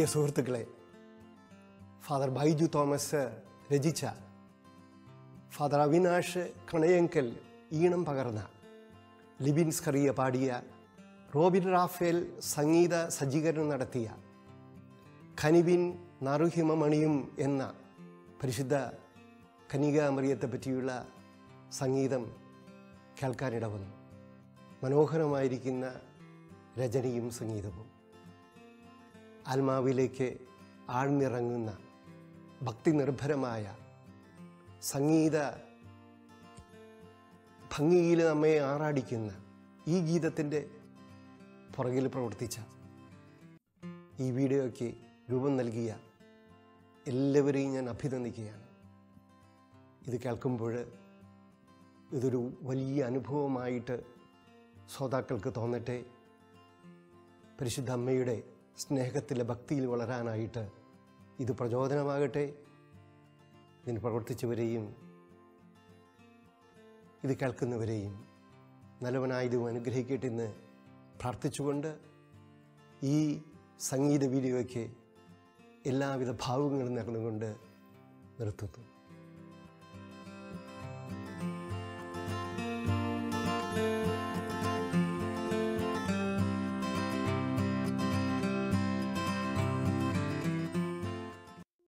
പ്രിയ സുഹൃത്തുക്കളെ ഫാദർ ബൈജു തോമസ് രചിച്ച ഫാദർ അവിനാഷ് കണയങ്കൽ ഈണം പകർന്ന ലിബിൻ സ്കറിയ പാടിയ റോബിൻ റാഫേൽ സംഗീത സജ്ജീകരണം നടത്തിയ ഖനിബിൻ നറുഹിമമണിയും എന്ന പരിശുദ്ധ കനികാമറിയത്തെ പറ്റിയുള്ള സംഗീതം കേൾക്കാനിട വന്നു മനോഹരമായിരിക്കുന്ന രചനയും സംഗീതവും ആത്മാവിലേക്ക് ആഴ്ന്നിറങ്ങുന്ന ഭക്തി നിർഭരമായ സംഗീത ഭംഗിയിൽ നമ്മെ ആറാടിക്കുന്ന ഈ ഗീതത്തിൻ്റെ പുറകിൽ പ്രവർത്തിച്ച ഈ വീഡിയോയ്ക്ക് രൂപം നൽകിയ എല്ലാവരെയും ഞാൻ അഭിനന്ദിക്കുകയാണ് ഇത് കേൾക്കുമ്പോൾ ഇതൊരു വലിയ അനുഭവമായിട്ട് ശ്രോതാക്കൾക്ക് തോന്നട്ടെ പരിശുദ്ധ അമ്മയുടെ സ്നേഹത്തിലെ ഭക്തിയിൽ വളരാനായിട്ട് ഇത് പ്രചോദനമാകട്ടെ ഇതിന് പ്രവർത്തിച്ചവരെയും ഇത് കേൾക്കുന്നവരെയും നല്ലവനായതും അനുഗ്രഹിക്കട്ടെ എന്ന് പ്രാർത്ഥിച്ചുകൊണ്ട് ഈ സംഗീത വീഡിയോയ്ക്ക് എല്ലാവിധ ഭാവങ്ങളും നേർന്നുകൊണ്ട് നിർത്തുന്നു